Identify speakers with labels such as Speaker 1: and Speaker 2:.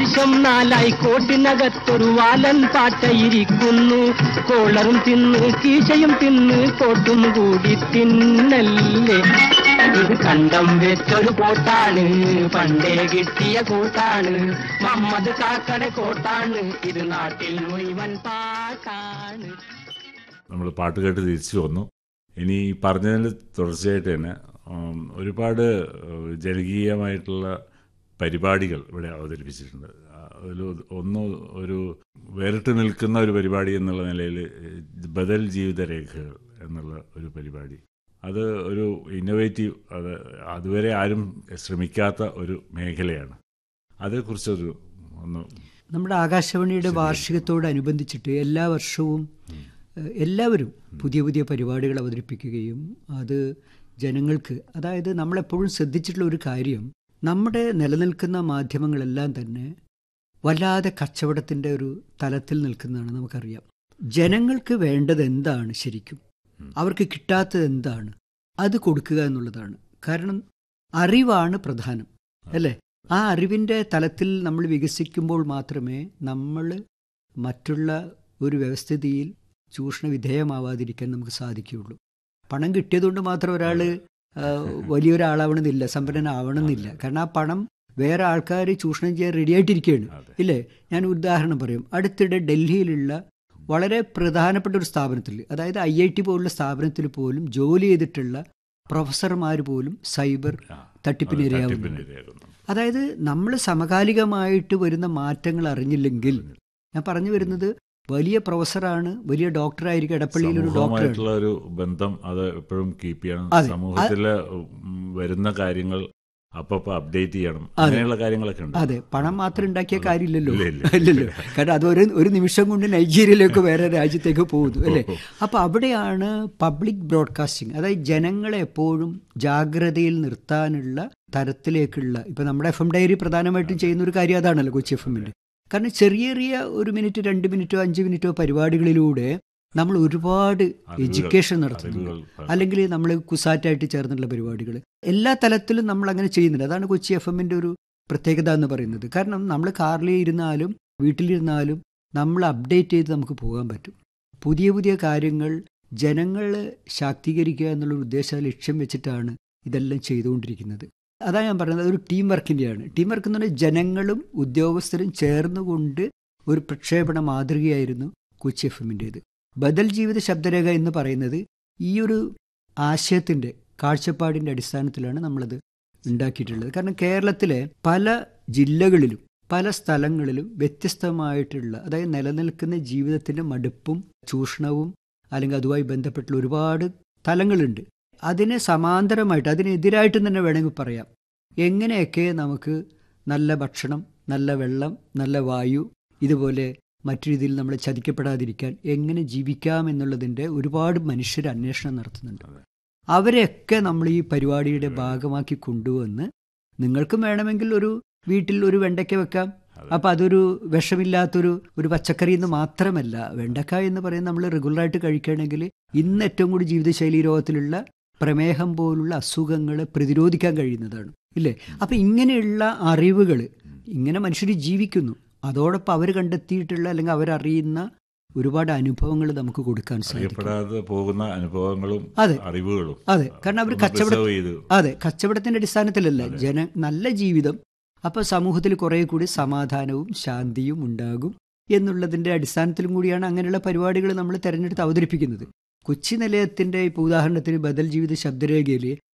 Speaker 1: വർഷം നാലായി കോട്ടിനകത്തൊരു വാലൻ പാട്ടയിരിക്കുന്നു കോളറും തിന്ന് കീശയും തിന്ന് കോട്ടും കൂടി തിന്നല്ലേ ഇത് കണ്ടം വെച്ചൊരു കോട്ടാണ് പണ്ടേ കിട്ടിയ കോട്ടാണ് മമ്മദ് കാക്കട കോട്ടാണ് ഇത് നാട്ടിൽ മുഴുവൻ പാട്ടാണ്
Speaker 2: നമ്മൾ പാട്ട് കേട്ട് തിരിച്ചു വന്നു ഇനി ഈ പറഞ്ഞതിൽ തുടർച്ചയായിട്ട് തന്നെ ഉം, ഒരുപാട് ഏഹ്, ജനകീയമായിട്ടുള്ള പരിപാടികൾ ഇവിടെ അവതരിപ്പിച്ചിട്ടുണ്ട് ആ, അതിൽ ഒന്ന് ഒരു വേറിട്ട് നിൽക്കുന്ന ഒരു പരിപാടി എന്നുള്ള നിലയിൽ ബദൽ ജീവിതരേഖകൾ എന്നുള്ള ഒരു പരിപാടി അത് ഒരു ഇന്നോവേറ്റീവ് അത് അതുവരെ ആരും ശ്രമിക്കാത്ത ഒരു മേഖലയാണ് അതേക്കുറിച്ചൊരു ഒന്ന്
Speaker 3: നമ്മുടെ ആകാശവാണിയുടെ വാർഷികത്തോടനുബന്ധിച്ചിട്ട് എല്ലാ വർഷവും ഏഹ്, എല്ലാവരും പുതിയ പുതിയ പരിപാടികൾ അവതരിപ്പിക്കുകയും അത് ജനങ്ങൾക്ക് അതായത് നമ്മളെപ്പോഴും ശ്രദ്ധിച്ചിട്ടുള്ള ഒരു കാര്യം നമ്മുടെ നിലനിൽക്കുന്ന മാധ്യമങ്ങളെല്ലാം തന്നെ വല്ലാതെ കച്ചവടത്തിൻ്റെ ഒരു തലത്തിൽ നിൽക്കുന്നതാണ് നമുക്കറിയാം ജനങ്ങൾക്ക് വേണ്ടത് എന്താണ് ശരിക്കും അവർക്ക് കിട്ടാത്തത് എന്താണ് അത് കൊടുക്കുക എന്നുള്ളതാണ് കാരണം അറിവാണ് പ്രധാനം അല്ലേ ആ അറിവിൻ്റെ തലത്തിൽ നമ്മൾ വികസിക്കുമ്പോൾ മാത്രമേ നമ്മൾ മറ്റുള്ള ഒരു വ്യവസ്ഥിതിയിൽ ചൂഷണ വിധേയമാവാതിരിക്കാൻ നമുക്ക് സാധിക്കുകയുള്ളൂ പണം കിട്ടിയതുകൊണ്ട് മാത്രം ഒരാൾ വലിയൊരാളാവണമെന്നില്ല സമ്പന്നനാവണമെന്നില്ല കാരണം ആ പണം വേറെ ആൾക്കാർ ചൂഷണം ചെയ്യാൻ റെഡിയായിട്ടിരിക്കുകയാണ്
Speaker 2: അതെ.
Speaker 3: ഇല്ലേ ഞാൻ ഒരു ഉദാഹരണം പറയും അടുത്തിടെ ഡൽഹിയിലുള്ള വളരെ പ്രധാനപ്പെട്ട ഒരു സ്ഥാപനത്തിൽ അതായത് ഐ ഐ ടി പോലുള്ള സ്ഥാപനത്തിൽ പോലും ജോലി ചെയ്തിട്ടുള്ള പ്രൊഫസർമാർ പോലും സൈബർ
Speaker 2: ആ,
Speaker 3: തട്ടിപ്പിന്
Speaker 2: അത്
Speaker 3: ഇരയാവുന്നുണ്ട്
Speaker 2: തട്ടിപ്പിനിരയാകുന്നു.
Speaker 3: അതായത് നമ്മൾ സമകാലികമായിട്ട് വരുന്ന മാറ്റങ്ങൾ അറിഞ്ഞില്ലെങ്കിൽ ഞാൻ പറഞ്ഞു വരുന്നത് വലിയ പ്രൊഫസറാണ് വലിയ ഡോക്ടറായിരിക്കും എടപ്പള്ളിയിൽ ഒരു ഡോക്ടറാണ്
Speaker 2: സമൂഹവുമായിട്ടുള്ള ഒരു ബന്ധം അത് എപ്പോഴും കീപ്പ് ചെയ്യണം
Speaker 3: അതെ.
Speaker 2: സമൂഹത്തില് ഉം, വരുന്ന കാര്യങ്ങൾ അപ്പപ്പോ അപ്ഡേറ്റ് ചെയ്യണം
Speaker 3: അതെ.
Speaker 2: അങ്ങനെയുള്ള കാര്യങ്ങളൊക്കെ ഉണ്ട്
Speaker 3: അതെ പണം മാത്രം ഉണ്ടാക്കിയ കാര്യമില്ലല്ലോ
Speaker 2: ഇല്ല, ഇല്ല.
Speaker 3: ഇല്ലല്ലോ കാരണം അത് ഒരു ഒരു നിമിഷം കൊണ്ട് നൈജീരിയയിലേക്ക് വേറെ രാജ്യത്തേക്ക് പോകുന്നു അല്ലേ അപ്പൊ അവിടെയാണ് പബ്ലിക് ബ്രോഡ്കാസ്റ്റിംഗ് അതായത് ജനങ്ങളെ എപ്പോഴും ജാഗ്രതയിൽ നിർത്താനുള്ള തരത്തിലേക്കുള്ള ഇപ്പൊ നമ്മുടെ എഫ് എം ഡയറി പ്രധാനമായിട്ടും ചെയ്യുന്ന ഒരു കാര്യം അതാണല്ലോ കൊച്ചി എഫ് എമ്മിന്റെ കാരണം ചെറിയ ചെറിയ ഒരു മിനിറ്റ് രണ്ട് മിനിറ്റോ അഞ്ച് മിനിറ്റോ പരിപാടികളിലൂടെ നമ്മൾ ഒരുപാട്
Speaker 2: അറിവുകൾ-
Speaker 3: എഡ്യൂക്കേഷൻ നടത്തുന്നുണ്ട്
Speaker 2: അറിവുകൾ
Speaker 3: അല്ലെങ്കിൽ നമ്മൾ കുസാറ്റായിട്ട് ചേർന്നുള്ള പരിപാടികൾ എല്ലാ തലത്തിലും നമ്മൾ അങ്ങനെ ചെയ്യുന്നുണ്ട് അതാണ് കൊച്ചി എഫ് എമ്മിൻ്റെ ഒരു പ്രത്യേകത എന്ന് പറയുന്നത് കാരണം നമ്മൾ കാറിൽ ഇരുന്നാലും വീട്ടിലിരുന്നാലും നമ്മൾ അപ്ഡേറ്റ് ചെയ്ത് നമുക്ക് പോകാൻ പറ്റും പുതിയ പുതിയ കാര്യങ്ങൾ ജനങ്ങൾ ശാക്തീകരിക്കുക എന്നുള്ള ഉദ്ദേശ ലക്ഷ്യം വെച്ചിട്ടാണ് ഇതെല്ലാം ചെയ്തുകൊണ്ടിരിക്കുന്നത് അതാ ഞാൻ പറയുന്നത് ഒരു ടീം വർക്കിൻ്റെയാണ് ടീം വർക്ക് എന്ന് പറഞ്ഞാൽ ജനങ്ങളും ഉദ്യോഗസ്ഥരും ചേർന്നുകൊണ്ട് ഒരു പ്രക്ഷേപണ മാതൃകയായിരുന്നു കൊച്ചി എഫ് എമ്മിൻ്റേത് ബദൽ ജീവിത ശബ്ദരേഖ എന്ന് പറയുന്നത് ഈ ഒരു ആശയത്തിൻ്റെ കാഴ്ചപ്പാടിൻ്റെ അടിസ്ഥാനത്തിലാണ് നമ്മളത് ഉണ്ടാക്കിയിട്ടുള്ളത് കാരണം കേരളത്തിലെ പല ജില്ലകളിലും പല സ്ഥലങ്ങളിലും വ്യത്യസ്തമായിട്ടുള്ള അതായത് നിലനിൽക്കുന്ന ജീവിതത്തിൻ്റെ മടുപ്പും ചൂഷണവും അല്ലെങ്കിൽ അതുമായി ബന്ധപ്പെട്ടുള്ള ഒരുപാട് തലങ്ങളുണ്ട് അതിന് സമാന്തരമായിട്ട് അതിനെതിരായിട്ടും തന്നെ വേണമെങ്കിൽ പറയാം എങ്ങനെയൊക്കെ നമുക്ക് നല്ല ഭക്ഷണം നല്ല വെള്ളം നല്ല വായു ഇതുപോലെ മറ്റു രീതിയിൽ നമ്മൾ ചതിക്കപ്പെടാതിരിക്കാൻ എങ്ങനെ ജീവിക്കാം എന്നുള്ളതിൻ്റെ ഒരുപാട് മനുഷ്യർ അന്വേഷണം നടത്തുന്നുണ്ട് അവരെയൊക്കെ നമ്മൾ ഈ പരിപാടിയുടെ ഭാഗമാക്കി കൊണ്ടുവന്ന് നിങ്ങൾക്കും വേണമെങ്കിൽ ഒരു വീട്ടിൽ ഒരു വെണ്ടയ്ക്ക വെക്കാം അപ്പം അതൊരു വിഷമില്ലാത്തൊരു ഒരു പച്ചക്കറി എന്ന് മാത്രമല്ല വെണ്ടക്ക എന്ന് പറയുന്നത് നമ്മൾ റെഗുലറായിട്ട് കഴിക്കുകയാണെങ്കിൽ ഇന്ന് ഏറ്റവും കൂടി ജീവിതശൈലി രോഗത്തിലുള്ള പ്രമേഹം പോലുള്ള അസുഖങ്ങളെ പ്രതിരോധിക്കാൻ കഴിയുന്നതാണ് ഇല്ലേ അപ്പം ഇങ്ങനെയുള്ള അറിവുകൾ ഇങ്ങനെ മനുഷ്യർ ജീവിക്കുന്നു അതോടൊപ്പം അവർ കണ്ടെത്തിയിട്ടുള്ള അല്ലെങ്കിൽ അവരറിയുന്ന ഒരുപാട് അനുഭവങ്ങൾ നമുക്ക് കൊടുക്കാൻ സാധിക്കും
Speaker 2: അറിയപ്പെടാതെ പോകുന്ന അനുഭവങ്ങളും
Speaker 3: അതെ.
Speaker 2: അറിവുകളും
Speaker 3: അതെ കാരണം അവർ
Speaker 2: ഒന്ന്
Speaker 3: കച്ചവടം
Speaker 2: preserve ചെയ്ത്
Speaker 3: അതെ കച്ചവടത്തിന്റെ അടിസ്ഥാനത്തിലല്ല ജന നല്ല ജീവിതം അപ്പോൾ സമൂഹത്തിൽ കുറേ കൂടി സമാധാനവും ശാന്തിയും ഉണ്ടാകും എന്നുള്ളതിന്റെ അടിസ്ഥാനത്തിലും കൂടിയാണ് അങ്ങനെയുള്ള പരിപാടികൾ നമ്മൾ തിരഞ്ഞെടുത്ത് അവതരിപ്പിക്കുന്നത് കൊച്ചി നിലയത്തിന്റെ ഇപ്പോൾ ഉദാഹരണത്തിന് ബദൽ ജീവിത ശബ്ദരേഖയിൽ